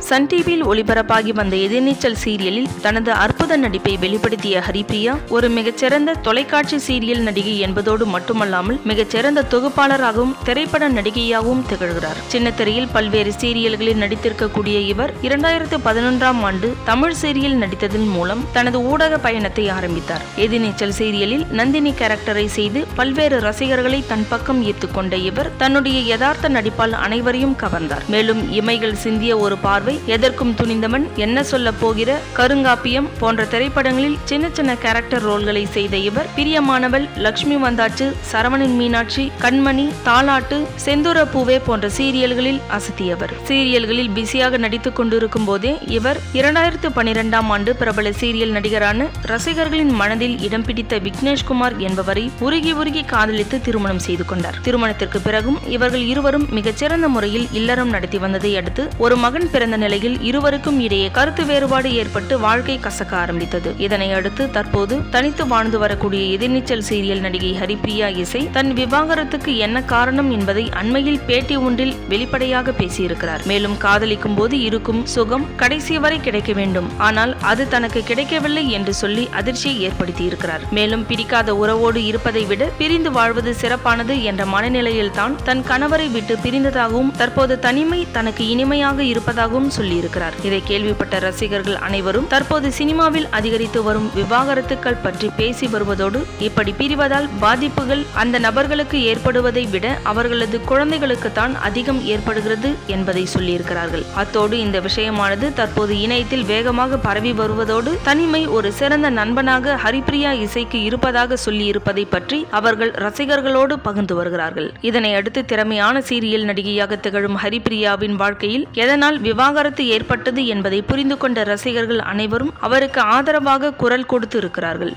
Sun டிவியில் ஒளிபரப்பாகி வந்த எதிர்நீச்சல் சீரியலில் தனது அற்புத நடிப்பை வெளிப்படுத்திய ஹரிப்பிரியா ஒரு மிகச்சிறந்த தொலைக்காட்சி சீரியல் நடிகை என்பதோடு மட்டுமல்லாமல் மிகச்சிறந்த தொகுப்பாளராகவும் திரைப்பட நடிகையாகவும் திகழ்கிறார் சின்னத்திரையில் பல்வேறு சீரியல்களில் நடித்திருக்கக்கூடிய இவர் இரண்டாயிரத்து பதினொன்றாம் ஆண்டு தமிழ் சீரியல் நடித்ததன் மூலம் தனது ஊடக பயணத்தை ஆரம்பித்தார் எதிர்நீச்சல் சீரியலில் நந்தினி கேரக்டரை செய்து பல்வேறு ரசிகர்களை தன் பக்கம் ஈர்த்து கொண்ட இவர் தன்னுடைய யதார்த்த நடிப்பால் அனைவரையும் கவர்ந்தார் மேலும் இமைகள் சிந்திய ஒரு பார்வை எதற்கும் துணிந்தவன் என்ன சொல்ல போகிற கருங்காப்பியம் போன்ற திரைப்படங்களில் சின்ன சின்ன கேரக்டர் ரோல்களை செய்த இவர் பிரியமானவள் லக்ஷ்மி வந்தாச்சு சரவணன் மீனாட்சி கண்மணி தாலாட்டு செந்தூர பூவே போன்ற சீரியல்களில் அசத்தியவர் சீரியல்களில் பிஸியாக நடித்துக் கொண்டிருக்கும் போதே இவர் இரண்டாயிரத்து பனிரெண்டாம் ஆண்டு பிரபல சீரியல் நடிகரான ரசிகர்களின் மனதில் இடம் பிடித்த விக்னேஷ்குமார் என்பவரை உருகி உருகி காதலித்து திருமணம் செய்து கொண்டார் திருமணத்திற்கு பிறகும் இவர்கள் இருவரும் மிகச்சிறந்த முறையில் இல்லறம் நடத்தி வந்ததை அடுத்து ஒரு மகன் பிறந்த நிலையில் இருவருக்கும் இடையே கருத்து வேறுபாடு ஏற்பட்டு வாழ்க்கை கசக்க ஆரம்பித்தது இதனை அடுத்து தற்போது தனித்து வாழ்ந்து வரக்கூடிய எதிர்நீச்சல் சீரியல் நடிகை ஹரிப்பிரியா இசை தன் விவாகரத்துக்கு என்ன காரணம் என்பதை அண்மையில் பேட்டி ஒன்றில் வெளிப்படையாக பேசியிருக்கிறார் மேலும் காதலிக்கும் போது இருக்கும் சுகம் கடைசி வரை கிடைக்க வேண்டும் ஆனால் அது தனக்கு கிடைக்கவில்லை என்று சொல்லி அதிர்ச்சியை ஏற்படுத்தி இருக்கிறார் மேலும் பிடிக்காத உறவோடு இருப்பதை விட பிரிந்து வாழ்வது சிறப்பானது என்ற மனநிலையில் தான் தன் கணவரை விட்டு பிரிந்ததாகவும் தற்போது தனிமை தனக்கு இனிமையாக இருப்பதாகவும் சொல்லியிருக்கிறார் இதை கேள்விப்பட்ட ரசிகர்கள் அனைவரும் தற்போது சினிமாவில் அதிகரித்து வரும் விவாகரத்துக்கள் பற்றி பேசி வருவதோடு இப்படி பிரிவதால் பாதிப்புகள் அந்த நபர்களுக்கு ஏற்படுவதை விட அவர்களது குழந்தைகளுக்கு தான் அதிகம் ஏற்படுகிறது என்பதை சொல்லியிருக்கிறார்கள் அத்தோடு இந்த விஷயமானது தற்போது இணையத்தில் வேகமாக பரவி வருவதோடு தனிமை ஒரு சிறந்த நண்பனாக ஹரிப்பிரியா இசைக்கு இருப்பதாக சொல்லி இருப்பதை பற்றி அவர்கள் ரசிகர்களோடு பகிர்ந்து வருகிறார்கள் இதனை அடுத்து திறமையான சீரியல் நடிகையாக திகழும் ஹரிப்பிரியாவின் வாழ்க்கையில் எதனால் விவாகரத்து ஏற்பட்டது என்பதை புரிந்து கொண்ட ரசிகர்கள் அனைவரும் அவருக்கு ஆதரவாக குரல் கொடுத்து இருக்கிறார்கள்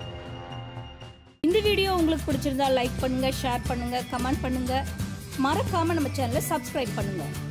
இந்த வீடியோ உங்களுக்கு பிடிச்சிருந்தா லைக் பண்ணுங்க ஷேர் பண்ணுங்க கமெண்ட் பண்ணுங்க மறக்காம நம்ம சேனலை சப்ஸ்கிரைப் பண்ணுங்க